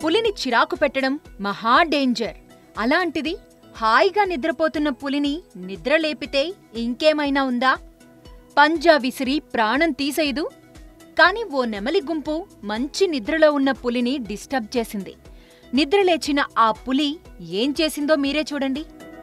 పులిని చిరాకు పెట్టడం మహా డేంజర్ అలాంటిది హాయిగా నిద్రపోతున్న పులిని నిద్ర లేపితే ఇంకేమైనా ఉందా పంజా విసిరి ప్రాణం తీసేయదు కాని ఓ నెమలి గుంపు మంచి నిద్రలో ఉన్న పులిని డిస్టర్బ్ చేసింది నిద్రలేచిన ఆ పులి ఏం చేసిందో మీరే చూడండి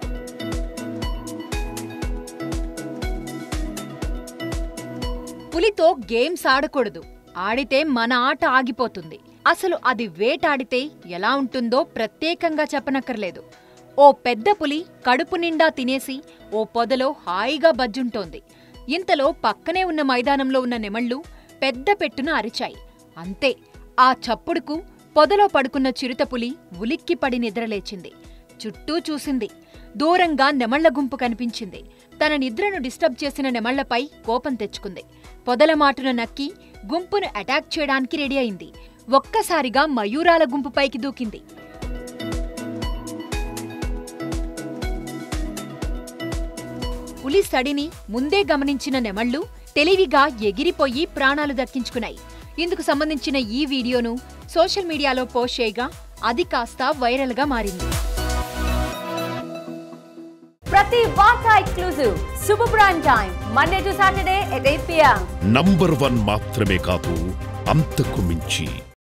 పులితో గేమ్స్ ఆడకూడదు ఆడితే మన ఆట ఆగిపోతుంది అసలు అది వేటాడితే ఎలా ఉంటుందో ప్రత్యేకంగా చెప్పనక్కర్లేదు ఓ పెద్ద పులి కడుపు నిండా తినేసి ఓ పొదలో హాయిగా బజ్జుంటోంది ఇంతలో పక్కనే ఉన్న మైదానంలో ఉన్న నెమళ్ళు పెద్ద పెట్టున అరిచాయి అంతే ఆ చప్పుడుకు పొదలో పడుకున్న చిరుతపులి ఉలిక్కిపడి నిద్రలేచింది చుట్టూ చూసింది దూరంగా నెమళ్ల గుంపు కనిపించింది తన నిద్రను డిస్టర్బ్ చేసిన నెమళ్లపై కోపం తెచ్చుకుంది పొదల మాటున నక్కి గుంపును అటాక్ చేయడానికి రెడీ అయింది ఒక్కసారిగా మయూరాల గుంపుపైకి దూకింది పులి సడిని ముందే గమనించిన నెమళ్లు తెలివిగా ఎగిరిపోయి ప్రాణాలు దక్కించుకున్నాయి ఇందుకు సంబంధించిన ఈ వీడియోను సోషల్ మీడియాలో పోస్ట్ చేయగా అది కాస్త వైరల్గా మారింది ప్రతి వార్త exclusive super prime time Monday to Saturday at eight PM number one మాత్రమే కాదు అంతకు మించి